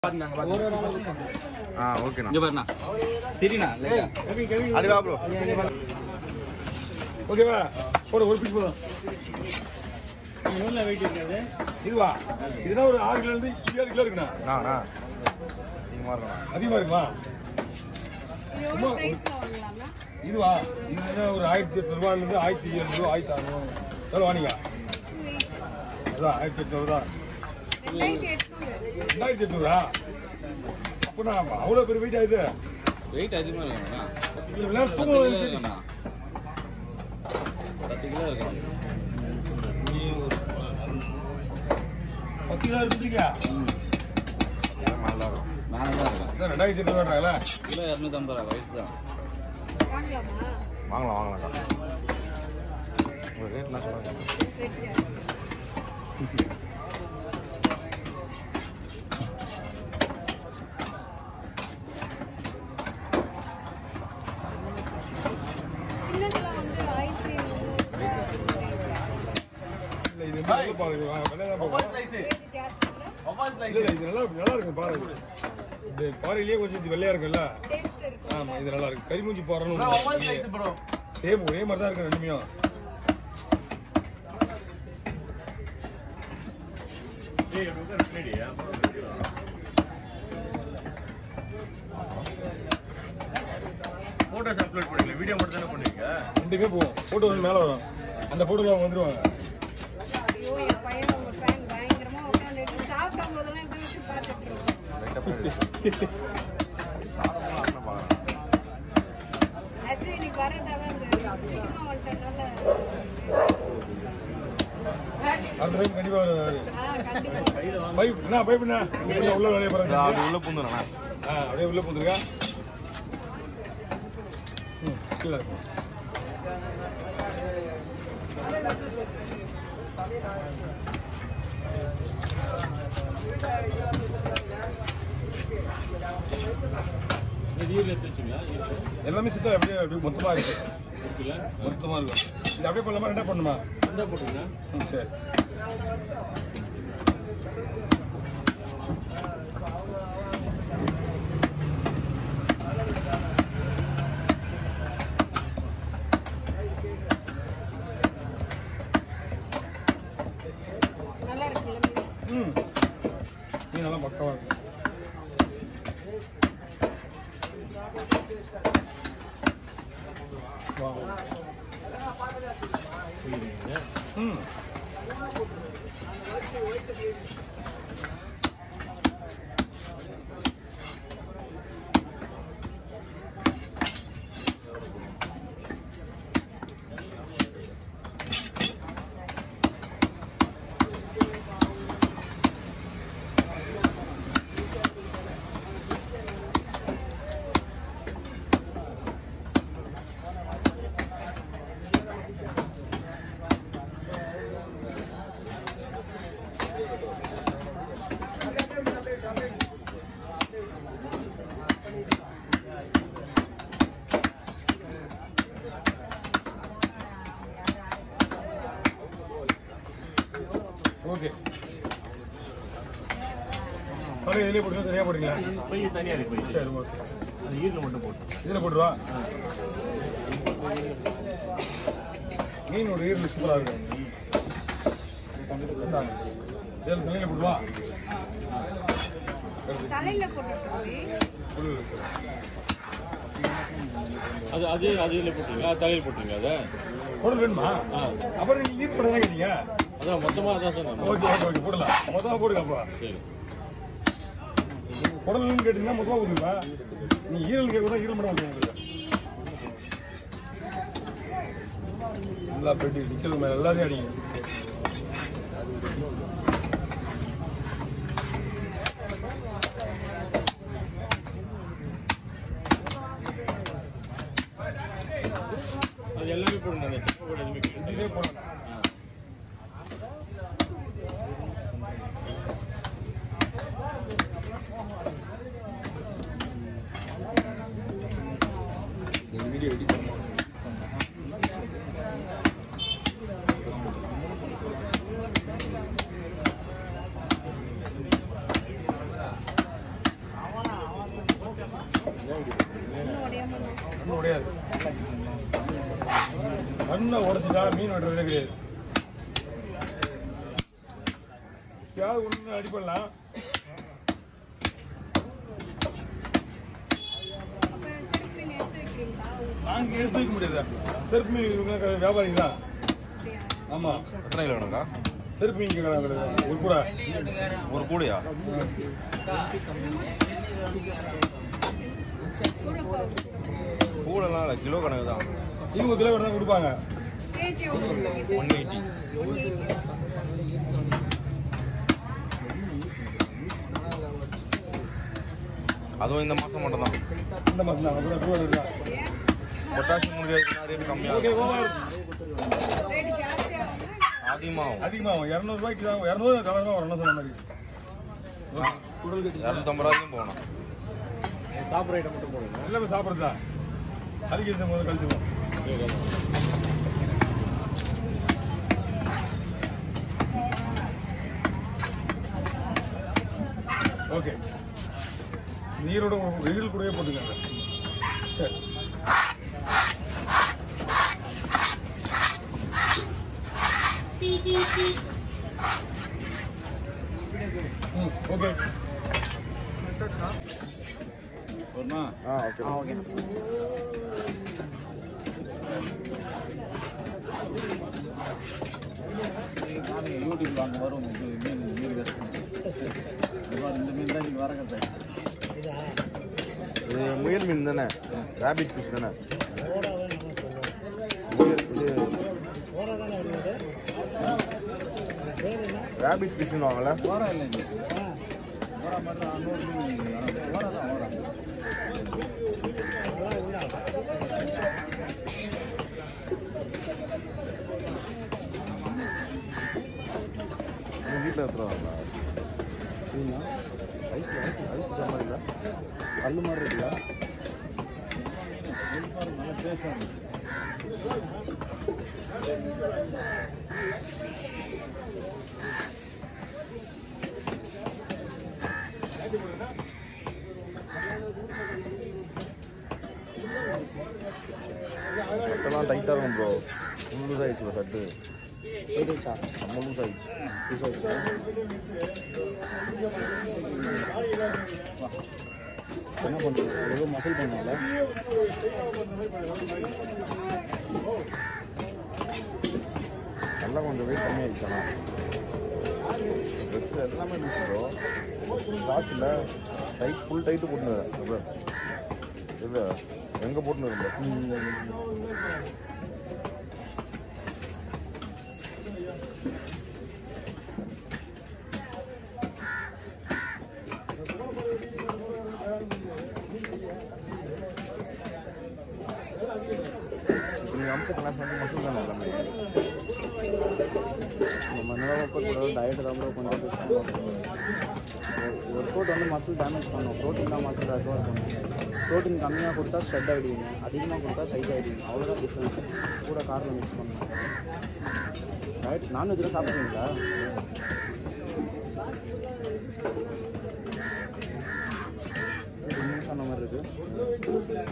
ஆ ஓகேண்ணா இங்க பாருண்ணா சரிண்ணா லைட்டா அடிவா ப்ரோ ஓகேவா போடு ஒரு பீஸ் போதும் இதுவா இதுனா ஒரு ஆறு கிலோ இருந்து ஏழு கிலோ இருக்குண்ணா அண்ணா அதிகமாக இருக்கணும் அதிகமா இருக்குமா எவ்வளவு பிரைஸ்ல வாங்கலாம்னா இதுவா இது என்ன ஒரு ஆயிரத்தி எட்நூறு ரூபாயில இருந்து ஆயிரத்தி எழுநூறு ஆயிரத்தி அறுநூறு எவ்வளோ வாணிங்க அதான் ஆயிரத்தி எட்நூறு தான் ரெண்டாயிரத்தி எட்நூறு ரெண்டாயிரத்தி எட்நூறா அப்போ நான் அவ்வளோ பெரிய வெயிட் ஆகுது வெயிட் அதிகமா இருக்குண்ணா இல்ல, விளையாட்டு பத்து தூக்கம் கிலோ வருது. இருக்குண்ணா பத்து கிலோ இருக்கும் பத்து கிலோ இருக்குதுங்க நல்லா இருக்கும் மேலே தான் இருக்கும் அதான் ரெண்டாயிரத்தி எட்நூறுவாங்களா கிலோ இரநூத்தம்பது ரூபா வெயிட் தான் வாங்கலாமா வாங்கலாம் வாங்கலாம்க்கா ஒரு ரேட் நான் சொல்லுங்கள் சின்னதுல வந்து ஆயிரத்தி முந்நூறு இல்லை இது வந்து நல்ல பாருங்க விலை தான் போகும் ரேட் ஜாஸ்தி இல்ல இல்ல இது நல்லா நல்லா இருக்கு பாருங்க இந்த பாறையிலேயே கொஞ்சம் இது வெள்ளையா இருக்குல்ல டேஸ்ட் இருக்கும் ஆமா இது நல்லா இருக்கு கரிமூஞ்சி பாறைன்னு சேம் ஒரே மாதிரி தான் இருக்கு ரெண்டுமே போட்டோஸ் அப்லோட் பண்ணீங்க வீடியோ மட்டும் தானே பண்ணுவீங்க ரெண்டுமே போகும் போட்டோ வந்து மேலே வரும் அந்த போட்டோல அவங்க வந்துருவாங்க ஐயோ என் பையன் உங்க ஃபேன் பயங்கரமா உட்காந்துட்டு சாப்பிடும் போதெல்லாம் இது வச்சு பார்த்துட்டு இருக்கோம் ஆக்சுவலி இன்னைக்கு வரதால அந்த சீக்கிரமா வந்துட்டனால அடுத்த டைம் கண்டிப்பா வருவாரு ஆ கண்டிப்பா பைப் என்ன பைப் என்ன உள்ள உள்ள வேலையை பாருங்க அப்படி உள்ள பூந்துண்ணா ஆ அப்படியே உள்ள போந்துருக்கா ம் கீழே இருக்கும் எல்லாமே சுத்தம் அப்படியே அப்படியே மொத்தமா இருக்கு மொத்தமா இருக்கும் இது அப்படியே பண்ணலாமா என்ன பண்ணுமா ம் சரி நல்லா இருக்குல்ல மீன்? ம் நீ நல்லா பக்கவா இருக்கு Wow. ம் ஓகே பழைய இதிலே போட்டு தனியாக போடுறீங்களா போய் தனியா இருக்கு போய் சரி ஓகே அது ஈரில் மட்டும் போட்டு இதில் போட்டுருவா மீனோட ஈரல் சூப்பராக இருக்கும் இந்தாங்க. இதில் தலையில் போட்டுவா தலையில போட்டுட்டு புல்லு இருக்கு. அது அது அதில் போட்டுருங்க தலையில் போட்டுருங்க அதை குடல் வேணுமா அப்புறம் நீங்கள் ஈர் பண்ண கேட்டீங்க அதான் மொத்தமாக அதான் சொன்னேன் ஓகே ஓகே ஓகே போடலாம் மொத்தமாக போடுங்க அப்போ சரி குடல்னு கேட்டீங்கன்னா மொத்தமாக கொடுங்க நீ ஈரல் கேட்க ஈரல் பண்ண மாட்டேங்க உங்களுக்கு நல்லா போயிட்டு நிற்கிறது மேலே எல்லாத்தையும் அடிங்க அது எல்லாமே போடுங்க அந்த செப்பை கூட எதுவுமே கிடையாது. இதே போடலாம் வீடியோ எடிட் இன்னும் உடையாம இருந்தா. கண்ணு உடையாது கண்ணை உடைச்சிட்டா மீன் வெட்டுறதே கிடையாது யார் ஒன்று அடிப்படலாம் அப்ப செருப்பு மீன் எடுத்து வைக்கிறீங்களா? நாங்கள் எடுத்து வைக்க முடியாது செருப்பு மீன் இவங்க க- வியாபாரிங்க தான் அப்படியா? ஆமாம் எத்தனை கிலோ வேணுங்கக்கா செருப்பு மீன் கேட்குறாங்க ஒரு கூட ஒரு கூடையா கூட போ- கூடைலாம் இல்லை கிலோ கணக்கு தான் இருபது கிலோ வேணா கொடுப்பாங்க கேஜி எவ்வளோ உங்களுக்கு? One eighty 180. அதுவும் இந்த மாதம் மட்டும் தான் இந்த மாதம் தான் அப்புறம் கூட இருக்கா ஏன்? பொட்டாசியம் முடிக்கிறதுனா ரேட்டு கம்மியாக ஓகே இருக்கும் ஓவர் ரேட்டு ஜாஸ்தியாகுமா? அதிகமாகும் அதிகமாகும் இரநூறுபாய்க்கு தான் இரநூறு கலர்லாம் வரணும் சொன்ன மாதிரி இரநூத்தம்பது ரூபாய்க்கும் போகணும் சாப்பிட்ற ஐட்டம் மட்டும் போடுங்க எல்லாமே சாப்பிட்றது தான் அதிகரித்த போது கழிச்சுவோம் ஓகே நீரோட வெயில் கூடவே போட்டுக்கங்க சரி ம் ஓகே ஒன்றா ஆ ஓகே யூடியூப்ல அங்கே வரும் இது மீன் மீன் இந்த மீன் தான் நீங்கள் வரங்க இது முயல் மீன் தானே ரேபிட் ஃபிஷ் தானே முயல் இது ரேபிட் ஃபிஷ்னு வாங்கல ஓரா இல்லைங்க ஓரா மட்டும் நூறு மீன் ஓரா தான் ஓரா உங்கள் வீட்டில் எடுத்துருவாங்களா ஐஸ் ஐஸ் ஐஸ் மாதிரி இல்லை கல் மாதிரி இருக்குல்ல நல்லா பேசுவாங்க சட்டெல்லாம் டைட்டாக இருக்கும் ப்ரோ ஃபுல் லூஸ் ஆயிடுச்சு ப்ரோ சட்டு நம்ம லூஸ் ஆயிடுச்சு லூஸ் ஆயிடுச்சு என்ன பண்ணுறது எவ்வளோ மசில் பண்ணால நல்லா கொஞ்சம் வெயிட் கம்மியாயிடுச்சு ஆனால் ட்ரெஸ் எல்லாமே இருந்துச்சு ப்ரோ ஷார்ட்ஸில் டைட் ஃபுல் டைட்டு போட்டுன்னு இது எங்கே போட்டுன்னு இருந்தேன் இப்போ நீங்கள் அம்ச கலாஸ் வந்து மசூல் தானே எல்லாமே நம்ம நேரம் கூட டயட் தான் கூட கொஞ்சம் ஒர்க் அவுட் வந்து மசில் டேமேஜ் பண்ணும் ப்ரோட்டீன் தான் மசில் ரெக்கவர் பண்ணும் ப்ரோட்டீன் கம்மியாக கொடுத்தா ஸ்ட்ரெட் ஆகிடுவீங்க அதிகமாக கொடுத்தா சைட் ஆகிடுவீங்க அவ்வளோதான் டிஃப்ரென்ஸ் கூட காரில் மிக்ஸ் பண்ணணும் டயட் நான்வெஜ்லாம் சாப்பிட்றீங்களா நீங்கள் சொன்ன மாதிரி இருக்கு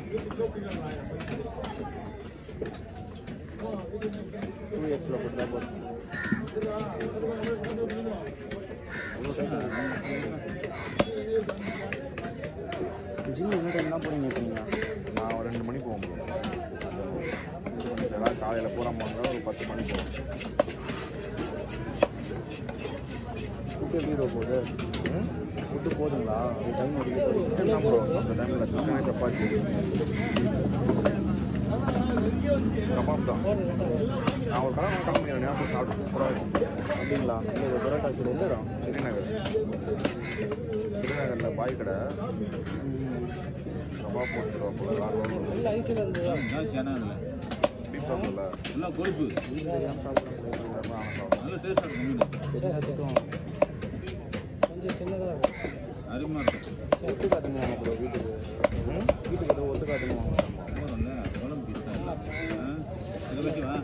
டூ எக்ஸில் போட்டு தான் போதும் ஜிம் என்ன டைம் தான் போறீங்க இப்போ நீங்கள் நான் ஒரு ரெண்டு மணி போக முடியும் எல்லாம் காலையில் போகிற மாதிரி ஒரு பத்து மணி போகும் ஃபுட்டு எப்படி bro போகுது ஃபுட்டு போதுங்களா ஒரு டைம் ஒதுக்கி சிக்கன் தான் ப்ரோ அந்த டைமில் சிக்கன் சப்பாத்தி கபாப் தான் நான் ஒரு கடை கம்பெனி ஞாபகம் சாப்பிட்டு சூப்பராக இருக்கும் அப்படிங்களா இல்லை இது பரோட்டா சரி எந்த இடம் ஸ்ரீநகர் ஸ்ரீநகரில் பாய் கடை கபாப் போட்டுருவோம் இல்லை ஐசியில் இருந்ததா பீஃப் இருக்குல்ல எல்லாம் கொழுப்பு ஏன் சாப்பிட்றேன் நானும் சாப்பிடுவேன் நல்ல டேஸ்டாக இருக்கும் மீன் சரி திட்டுவோம் கொஞ்சம் சின்னதாக இருக்கும் அருமையாக இருக்கும் ஒத்துக்காதுங்க ப்ரோ வீட்டுக்கு வீட்டுக்கு ஏதோ ஒத்துக்காதுங்க போதும்ல குழம்பு பீஸ் தான் இதை வச்சு வா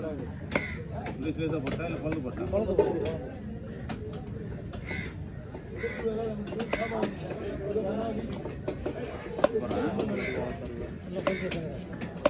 இல்லை ஸ்லேஸாக போட்டா இல்லை குழம்பு போட்டா குழந்தை போட்டு வாட்டர்